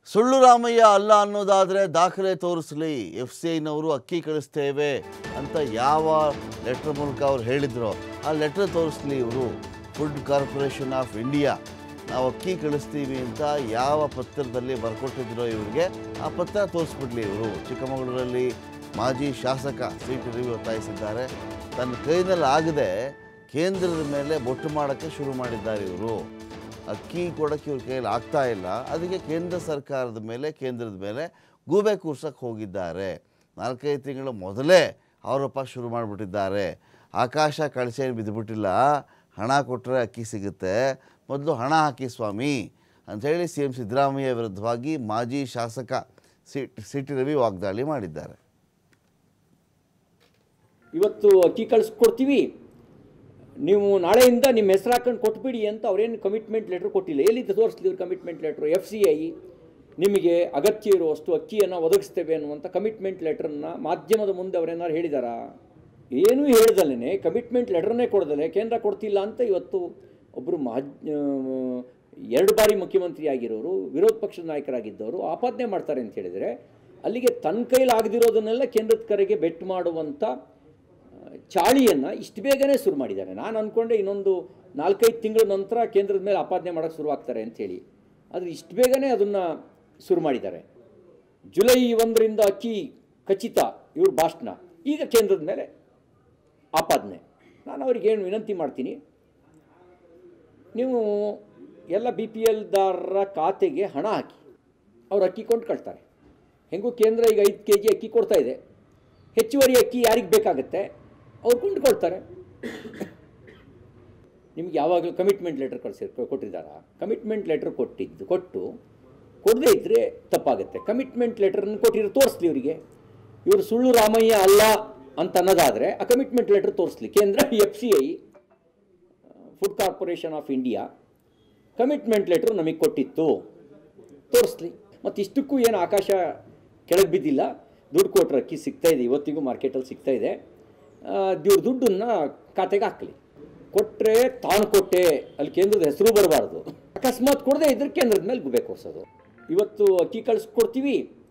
ಸುಳ್ಳು ರಾಮಯ್ಯ ಅಲ್ಲ ಅನ್ನೋದಾದರೆ ದಾಖಲೆ ತೋರಿಸಲಿ ಎಫ್ ಸಿ ಐನವರು ಅಕ್ಕಿ ಕಳಿಸ್ತೇವೆ ಅಂತ ಯಾವ ಲೆಟ್ರ್ ಮೂಲಕ ಅವ್ರು ಹೇಳಿದ್ರು ಆ ಲೆಟ್ರ್ ತೋರಿಸ್ಲಿ ಇವರು ಫುಡ್ ಕಾರ್ಪೊರೇಷನ್ ಆಫ್ ಇಂಡಿಯಾ ನಾವು ಅಕ್ಕಿ ಕಳಿಸ್ತೀವಿ ಅಂತ ಯಾವ ಪತ್ರದಲ್ಲಿ ಬರ್ಕೊಟ್ಟಿದ್ರೋ ಇವರಿಗೆ ಆ ಪತ್ರ ತೋರಿಸ್ಬಿಡ್ಲಿ ಇವರು ಚಿಕ್ಕಮಗಳೂರಲ್ಲಿ ಮಾಜಿ ಶಾಸಕ ಸಿ ಟಿ ರವಿ ಒತ್ತಾಯಿಸಿದ್ದಾರೆ ತನ್ನ ಕೈನಲ್ಲಿ ಆಗದೆ ಕೇಂದ್ರದ ಮೇಲೆ ಬೊಟ್ಟು ಮಾಡೋಕ್ಕೆ ಶುರು ಮಾಡಿದ್ದಾರೆ ಇವರು ಅಕ್ಕಿ ಕೊಡೋಕ್ಕೆ ಇವ್ರ ಕೈಯಲ್ಲಿ ಆಗ್ತಾ ಇಲ್ಲ ಅದಕ್ಕೆ ಕೇಂದ್ರ ಸರ್ಕಾರದ ಮೇಲೆ ಕೇಂದ್ರದ ಮೇಲೆ ಗೂಬೆ ಕೂರ್ಸಕ್ಕೆ ಹೋಗಿದ್ದಾರೆ ನಾಲ್ಕೈದು ತಿಂಗಳ ಮೊದಲೇ ಅವರಪ್ಪ ಶುರು ಮಾಡಿಬಿಟ್ಟಿದ್ದಾರೆ ಆಕಾಶ ಕಳಚೇನು ಬಿದ್ದುಬಿಟ್ಟಿಲ್ಲ ಹಣ ಕೊಟ್ಟರೆ ಅಕ್ಕಿ ಸಿಗುತ್ತೆ ಮೊದಲು ಹಣ ಹಾಕಿ ಸ್ವಾಮಿ ಅಂಥೇಳಿ ಸಿ ಎಂ ಸಿದ್ದರಾಮಯ್ಯ ವಿರುದ್ಧವಾಗಿ ಮಾಜಿ ಶಾಸಕ ಸಿ ಸಿ ಟಿ ರವಿ ವಾಗ್ದಾಳಿ ಮಾಡಿದ್ದಾರೆ ಇವತ್ತು ಅಕ್ಕಿ ಕಳಿಸ್ಕೊಡ್ತೀವಿ ನೀವು ನಾಳೆಯಿಂದ ನಿಮ್ಮ ಹೆಸರು ಹಾಕೊಂಡು ಕೊಟ್ಬಿಡಿ ಅಂತ ಅವ್ರೇನು ಕಮಿಟ್ಮೆಂಟ್ ಲೆಟ್ರ್ ಕೊಟ್ಟಿಲ್ಲ ಎಲ್ಲಿದ್ದು ತೋರಿಸ್ಲಿ ಇವ್ರು commitment letter F C I ನಿಮಗೆ ಅಗತ್ಯ ಇರುವಷ್ಟು ಅಕ್ಕಿಯನ್ನು ಒದಗಿಸ್ತೇವೆ ಅನ್ನುವಂಥ ಕಮಿಟ್ಮೆಂಟ್ ಲೆಟ್ರನ್ನ ಮಾಧ್ಯಮದ ಮುಂದೆ ಅವರೇನಾದ್ರು ಹೇಳಿದಾರಾ ಏನೂ ಹೇಳ್ದಲೇ ಕಮಿಟ್ಮೆಂಟ್ ಲೆಟ್ರನ್ನೇ ಕೊಡ್ದಲೆ ಕೇಂದ್ರ ಕೊಡ್ತಿಲ್ಲ ಅಂತ ಇವತ್ತು ಒಬ್ಬರು ಮಹಜ್ ಎರಡು ಬಾರಿ ಮುಖ್ಯಮಂತ್ರಿ ಆಗಿರೋರು ವಿರೋಧ ಪಕ್ಷದ ನಾಯಕರಾಗಿದ್ದವರು ಆಪಾದನೆ ಮಾಡ್ತಾರೆ ಅಂತ ಹೇಳಿದರೆ ಅಲ್ಲಿಗೆ ತನ್ನ ಕೈಲಿ ಆಗದಿರೋದನ್ನೆಲ್ಲ ಕೇಂದ್ರದ ಕರೆಗೆ ಬೆಟ್ ಮಾಡುವಂಥ ಚಾಳಿಯನ್ನು ಇಷ್ಟು ಬೇಗನೆ ಶುರು ಮಾಡಿದ್ದಾರೆ ನಾನು ಅಂದ್ಕೊಂಡೆ ಇನ್ನೊಂದು ನಾಲ್ಕೈದು ತಿಂಗಳ ನಂತರ ಕೇಂದ್ರದ ಮೇಲೆ ಆಪಾದನೆ ಮಾಡೋಕ್ಕೆ ಶುರುವಾಗ್ತಾರೆ ಅಂಥೇಳಿ ಆದರೆ ಇಷ್ಟು ಬೇಗನೆ ಅದನ್ನು ಶುರು ಮಾಡಿದ್ದಾರೆ ಜುಲೈ ಒಂದರಿಂದ ಅಕ್ಕಿ ಖಚಿತ ಇವ್ರ ಭಾಷಣ ಈಗ ಕೇಂದ್ರದ ಮೇಲೆ ಆಪಾದನೆ ನಾನು ಅವ್ರಿಗೆ ಏನು ವಿನಂತಿ ಮಾಡ್ತೀನಿ ನೀವು ಎಲ್ಲ ಬಿ ಪಿ ಎಲ್ದಾರರ ಖಾತೆಗೆ ಹಣ ಹಾಕಿ ಅವ್ರು ಅಕ್ಕಿ ಕೊಂಡು ಕಳ್ತಾರೆ ಹೆಂಗೂ ಕೇಂದ್ರ ಈಗ ಐದು ಕೆ ಜಿ ಅಕ್ಕಿ ಕೊಡ್ತಾ ಇದೆ ಹೆಚ್ಚುವರಿ ಅಕ್ಕಿ ಯಾರಿಗೆ ಬೇಕಾಗುತ್ತೆ ಅವ್ರು ಕೊಂಡ್ಕೊಳ್ತಾರೆ ನಿಮ್ಗೆ ಯಾವಾಗಲೂ ಕಮಿಟ್ಮೆಂಟ್ ಲೆಟರ್ ಕಳಿಸಿ ಕೊಟ್ಟಿದ್ದಾರಾ ಕಮಿಟ್ಮೆಂಟ್ ಲೆಟರ್ ಕೊಟ್ಟಿದ್ದು ಕೊಟ್ಟು ಕೊಡದೇ ಇದ್ದರೆ ತಪ್ಪಾಗುತ್ತೆ ಕಮಿಟ್ಮೆಂಟ್ ಲೆಟರ್ನ ಕೊಟ್ಟಿರೋ ತೋರಿಸ್ಲಿ ಇವರಿಗೆ ಇವರು ಸುಳ್ಳು ರಾಮಯ್ಯ ಅಲ್ಲ ಅಂತ ಅನ್ನೋದಾದರೆ ಆ ಕಮಿಟ್ಮೆಂಟ್ ಲೆಟರ್ ತೋರಿಸ್ಲಿ ಕೇಂದ್ರ F C I food corporation of India commitment letter ನಮಗೆ ಕೊಟ್ಟಿತ್ತು ತೋರಿಸ್ಲಿ ಮತ್ತು ಇಷ್ಟಕ್ಕೂ ಏನು ಆಕಾಶ ಕೆಳಗೆ ಬಿದ್ದಿಲ್ಲ ದುಡ್ಡು ಕೊಟ್ಟರೆ ಅಕ್ಕಿ ಸಿಗ್ತಾ ಇದೆ ಇವತ್ತಿಗೂ ಮಾರ್ಕೆಟಲ್ಲಿ ಸಿಗ್ತಾ ಇದೆ ಇವ್ರ ದುಡ್ಡನ್ನು ಖಾತೆಗೆ ಹಾಕಲಿ ಕೊಟ್ಟರೆ ತಾನು ಕೊಟ್ಟೆ ಅಲ್ಲಿ ಕೇಂದ್ರದ ಹೆಸರು ಬರಬಾರ್ದು ಅಕಸ್ಮಾತ್ ಕೊಡದೆ ಇದ್ರೆ ಕೇಂದ್ರದ ಮೇಲೆ ಗುಬೆ ಕೊಡ್ಸೋದು ಇವತ್ತು ಅಕ್ಕಿ ಕಳಿಸ್ಕೊಡ್ತೀವಿ